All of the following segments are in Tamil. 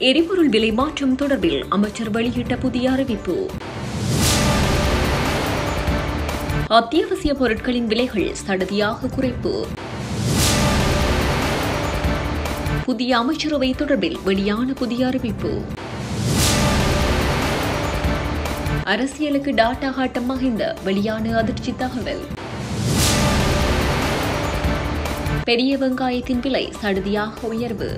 எரிபொருள் விலை மாற்றம் தொடர்பில் அமைச்சர் வெளியிட்ட புதிய அறிவிப்பு அத்தியாவசிய பொருட்களின் விலைகள் சடதியாக குறைப்பு புதிய அமைச்சரவை தொடர்பில் வெளியான புதிய அறிவிப்பு அரசியலுக்கு டாட்டா காட்டம் மகிந்த வெளியான அதிர்ச்சி தகவல் பெரிய வெங்காயத்தின் விலை சடுதியாக உயர்வு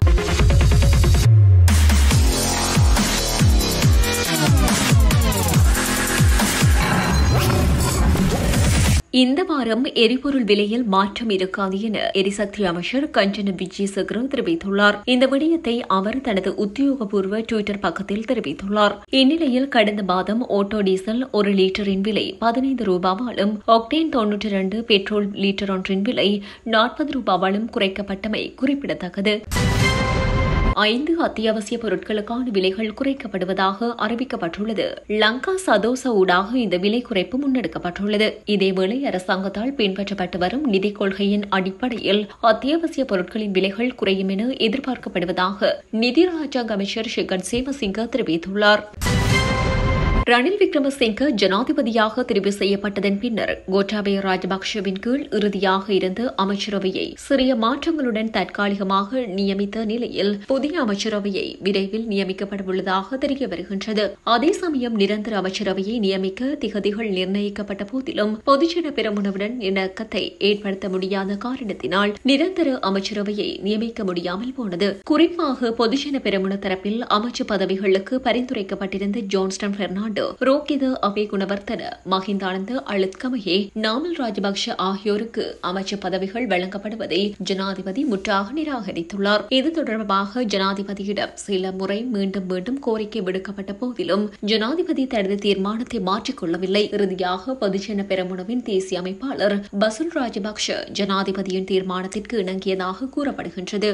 இந்த வாரம் எரிபொருள் விலையில் மாற்றம் இருக்காது என எரிசக்தி அமைச்சர் கஞ்சன விஜயசேகர தெரிவித்துள்ளார் இந்த விடயத்தை அவர் தனது உத்தியோகபூர்வ டுவிட்டர் பக்கத்தில் தெரிவித்துள்ளார் இந்நிலையில் கடந்த மாதம் ஓட்டோ டீசல் ஒரு லிட்டரின் விலை பதினைந்து ரூபாவாலும் ஒக்டேன் தொன்னூற்றி இரண்டு பெட்ரோல் லிட்டர் ஒன்றின் விலை நாற்பது ரூபாவாலும் குறைக்கப்பட்டமை குறிப்பிடத்தக்கது ஐந்து அத்தியாவசிய பொருட்களுக்கான விலைகள் குறைக்கப்படுவதாக அறிவிக்கப்பட்டுள்ளது லங்கா சதோச ஊடாக இந்த விலை குறைப்பு முன்னெடுக்கப்பட்டுள்ளது இதேவேளை அரசாங்கத்தால் பின்பற்றப்பட்டு வரும் நிதிக் கொள்கையின் அடிப்படையில் அத்தியாவசிய பொருட்களின் விலைகள் குறையும் என எதிர்பார்க்கப்படுவதாக நிதி ராஜாங்க அமைச்சர் ஷிகன் சேமசிங்க தெரிவித்துள்ளார் ரணில் விக்ரமசிங்க ஜனாதிபதியாக தெரிவு செய்யப்பட்டதன் பின்னர் கோட்டாபய ராஜபக்ஷவின் கீழ் இறுதியாக இருந்த அமைச்சரவையை சிறிய மாற்றங்களுடன் தற்காலிகமாக நியமித்த நிலையில் புதிய அமைச்சரவையை விரைவில் நியமிக்கப்படவுள்ளதாக தெரிய வருகின்றது அதே சமயம் நிரந்தர அமைச்சரவையை நியமிக்க திகதிகள் நிர்ணயிக்கப்பட்ட போதிலும் பொதுஜன பெருமுனவுடன் இணக்கத்தை ஏற்படுத்த முடியாத காரணத்தினால் நிரந்தர அமைச்சரவையை நியமிக்க முடியாமல் போனது குறிப்பாக பொதுஜன பெருமுன தரப்பில் அமைச்சு பதவிகளுக்கு பரிந்துரைக்கப்பட்டிருந்த ஜோன்ஸ்டன் பெர்னாண்டோ ரோகித அபே குணவர்த்தன மஹிந்தானந்த அழுத்கமையே நாமல் ராஜபக்ஷ ஆகியோருக்கு அமைச்சு பதவிகள் வழங்கப்படுவதை ஜனாதிபதி முற்றாக நிராகரித்துள்ளார் இது தொடர்பாக ஜனாதிபதியிடம் சில முறை மீண்டும் மீண்டும் கோரிக்கை விடுக்கப்பட்ட போதிலும் ஜனாதிபதி தனது தீர்மானத்தை மாற்றிக்கொள்ளவில்லை இறுதியாக பொதுஜன பெரமுனவின் தேசிய அமைப்பாளர் பசுல் ராஜபக்ஷ ஜனாதிபதியின் தீர்மானத்திற்கு இணங்கியதாக கூறப்படுகின்றது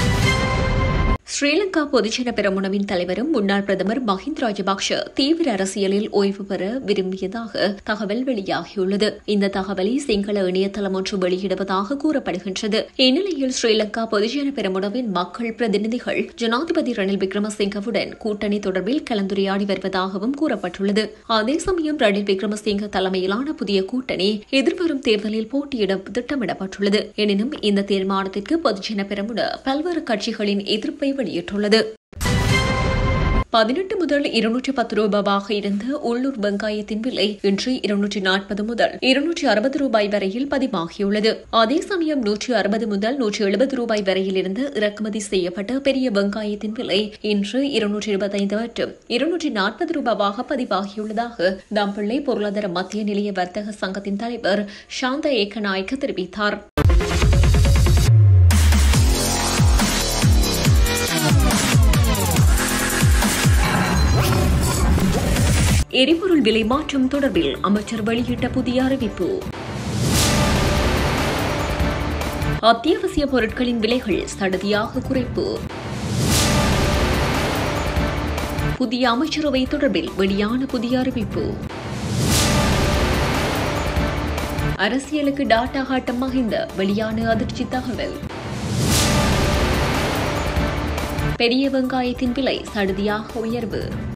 ஸ்ரீலங்கா பொதுஜன பெரமுனவின் தலைவரும் முன்னாள் பிரதமர் மஹிந்த ராஜபக்ஷ தீவிர அரசியலில் ஓய்வு பெற விரும்பியதாக தகவல் வெளியாகியுள்ளது இந்த தகவலை சிங்கள இணையதளம் ஒன்று வெளியிடுவதாக கூறப்படுகின்றது இந்நிலையில் ஸ்ரீலங்கா பொதுஜன பெரமுனவின் மக்கள் பிரதிநிதிகள் ஜனாதிபதி ரணில் விக்ரமசிங்கவுடன் கூட்டணி தொடர்பில் கலந்துரையாடி வருவதாகவும் கூறப்பட்டுள்ளது அதே சமயம் ரணில் விக்ரமசிங்க தலைமையிலான புதிய கூட்டணி எதிர்வரும் தேர்தலில் போட்டியிட திட்டமிடப்பட்டுள்ளது எனினும் இந்த தீர்மானத்திற்கு பொதுஜன பெரமுன பல்வேறு கட்சிகளின் எதிர்ப்பை வெளியிட்டுள்ளது பதினெட்டு முதல் இருநூற்றி பத்து ரூபாவாக இருந்த உள்ளூர் வெங்காயத்தின் விலை இன்று இருநூற்றி நாற்பது முதல் இருநூற்றி அறுபது ரூபாய் வரையில் பதிவாகியுள்ளது அதே சமயம் நூற்றி அறுபது முதல் நூற்றி எழுபது ரூபாய் வரையில் இருந்து இறக்குமதி செய்யப்பட்ட பெரிய வெங்காயத்தின் விலை இன்று இருநூற்றி இருபத்தைந்து மற்றும் இருநூற்றி நாற்பது ரூபாவாக பதிவாகியுள்ளதாக தம்பிள்ளை பொருளாதார மத்திய நிலைய வர்த்தக சங்கத்தின் தலைவர் சாந்த ஏக்கநாயக்க தெரிவித்தார் எரிபொருள் விலை மாற்றம் தொடர்பில் அமைச்சர் வெளியிட்ட புதிய அறிவிப்பு அத்தியாவசிய பொருட்களின் விலைகள் சடதியாக குறைப்பு புதிய அமைச்சரவை தொடர்பில் வெளியான புதிய அறிவிப்பு அரசியலுக்கு டாட்டா காட்டம் மகிந்த வெளியான அதிர்ச்சி தகவல் பெரிய வெங்காயத்தின் விலை சடுதியாக உயர்வு